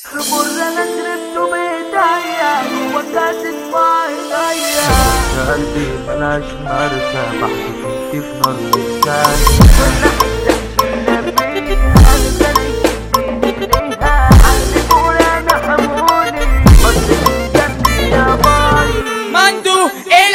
خمر انا شربته بايديا وكاسة معايا قلبي ملاش مرسى بعد كنت في نار وكان كل حتة مشينا فيها أنا إليها علموني أنا حموني بس من جنبي يا باي مندو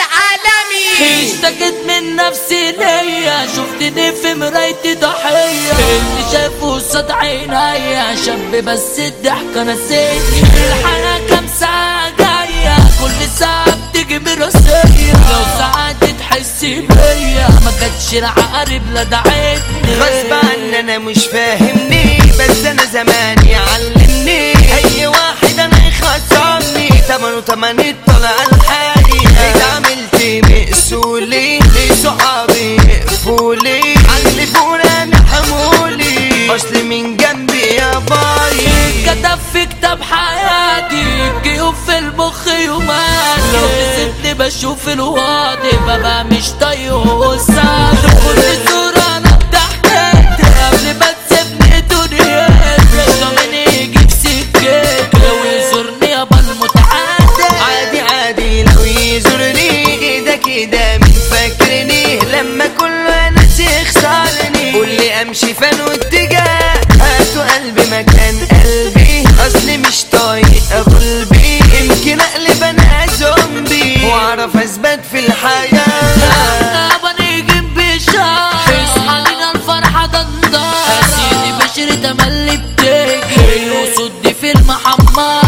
العالمي اشتكيت من نفسي ليا شفتني في مرايتي ضحية اللي شافه قصاد عينيا شاب بس الضحكة نسيتني الحياة كام ساعة جاية كل ساعة بتيجي براسية لو ساعات تحسي بيا ما كانتش العقارب لا دعيتني غصب عني انا مش فاهمني بس انا زمان يعلمني اي واحد انا يخصمني تمنه تمن الطلع الحالي اتعاملت مقسولي لصحابي يقفولي حلفوني انا حمولي اصل من جنبي يا باي كتب في كتاب حياتي جيوب في المخ يوماتي لو كسبني بشوف الواضي ببقى مش طايق وسعد كل صورة انا ضحكت قبل ما تسيبني دنيتي ضامن يجي في سكتي لو يزورني يابا المتعدي عادي عادي لو يزورني كده كده مين فاكرني لما كل ناس يخسرني قول لي امشي فين واتجاه هاتوا قلبي مكان قلبي اصلي مش طايق قلبي يمكن اقلب انا زومبي واعرف اثبت في الحياه يابا نيجي بشار اصحى لنا الفرحة دندار سيدي بشري تملي بتجري وصدي في المحمرة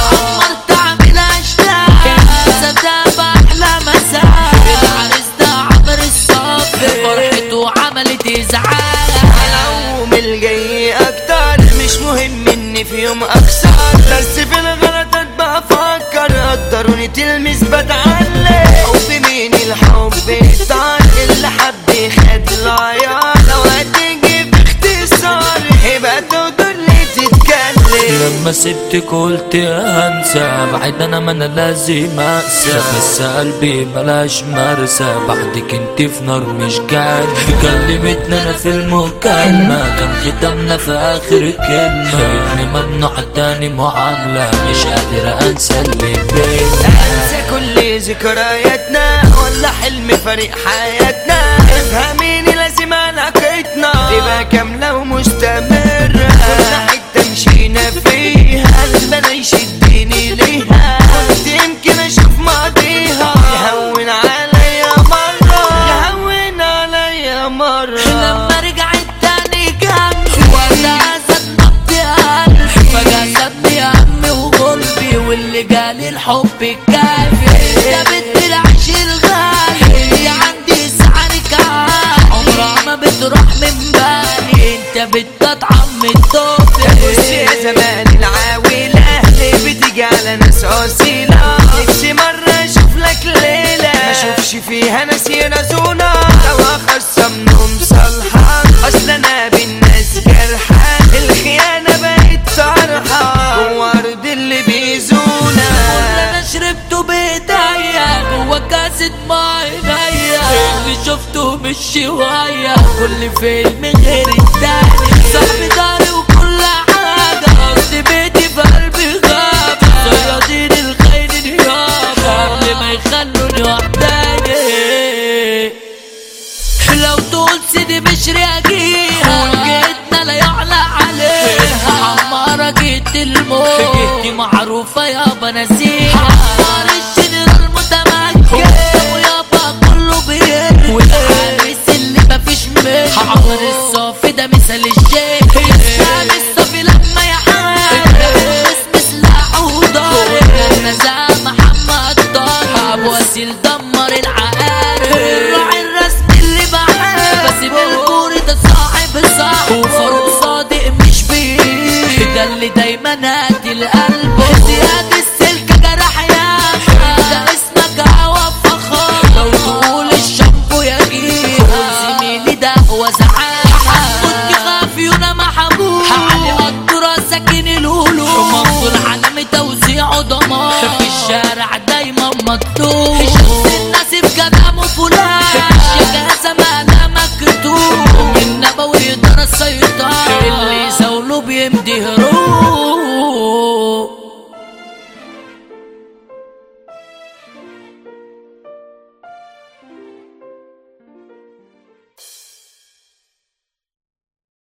حمرت عامل اشلاك صدق بأحلى مساء العريس ده عمر الصبر فرحته عملت ازعاج العوم الجاي اكتر مش مهم اني في يوم اخسر بس في الغلطات بفكر قدروني تلمس بتعلم حب مين الحب طال اللي حب خد العيار لو هتيجي باختصار يبقى تقدر لي تتكلم لما سبتك قلت هنسى بعد انا ما انا لازم اقسى بس قلبي ملاش مرسى بعدك انت في نار مش جاد كلمتنا انا في المكالمة كان ختامنا في اخر كلمة اني ممنوع تاني معاملة مش قادر انسى اللي بينا انسى كل ذكرياتنا ولا حلم فريق حياتنا افهميني لازم علاقتنا تبقى كاملة ومستمرة كل حتة مشينا فيها قلبنا يشدني ليها قلت يمكن اشوف ماضيها يهون عليا مرة يهون عليا مرة لما رجعت تاني جنبي وقتها زاد نبض قلبي فجأة سابني همي وقلبي واللي جالي الحب الكافي يا بنت العيش الغالي اللي عندي سعرك عالي عمرها ما بتروح من بالي انت بتطعم الطفل بص يا زمان العاولة ليه بتيجي على ناس أصيلة نفسي مرة أشوف لك ليلة ما أشوفش فيها ناس يرزونا لو أخصمنهم صالحة أصل أنا بالناس جرحة الخيانة بقت طرحة جوا أرض اللي بيزونا انا شربته بايديا جوا كاسة عينيا اللي شفته مش شوية كل فيلم غير التاني صاحبي داري وكل حاجة قصدي بيتي في قلبي غابة صيادين الخير نيابة قبل ما يخلوني وحداني لو تقول سيدي بشري اجيها وجيتنا لا يعلى عليها عمارة جيت الموت جيتي معروفة يابا نسيها عمار الجنرال متمكن ويابا كله بيرجع والحارس اللي مفيش منه عمر الصافي ده مثال الشيخ الاسلام الصافي لما يحارب اسم سلاحه وضارب النزاع محمد طارق ابو وسيل دمر العقارب الراعي الرسمي اللي بحب باسم البوري ده صاحب صاحب وفاروق صادق مش بيه ده اللي دايما هادي القلب زياد السلك جرح ياما ده اسمك هوا فخار لو تقول الشامبو يا جيها زميلي ده هو زعامة كنت خافيونا محبوب علي قدرة ساكن الهلوم منصور علامة توزيعه دمار في الشارع دايما مكتوب شخص الناس في كلامه فلان الشجاعة مالها مكتوب النبوي يقدر السيطرة اللي يزاوله بيمدي هروب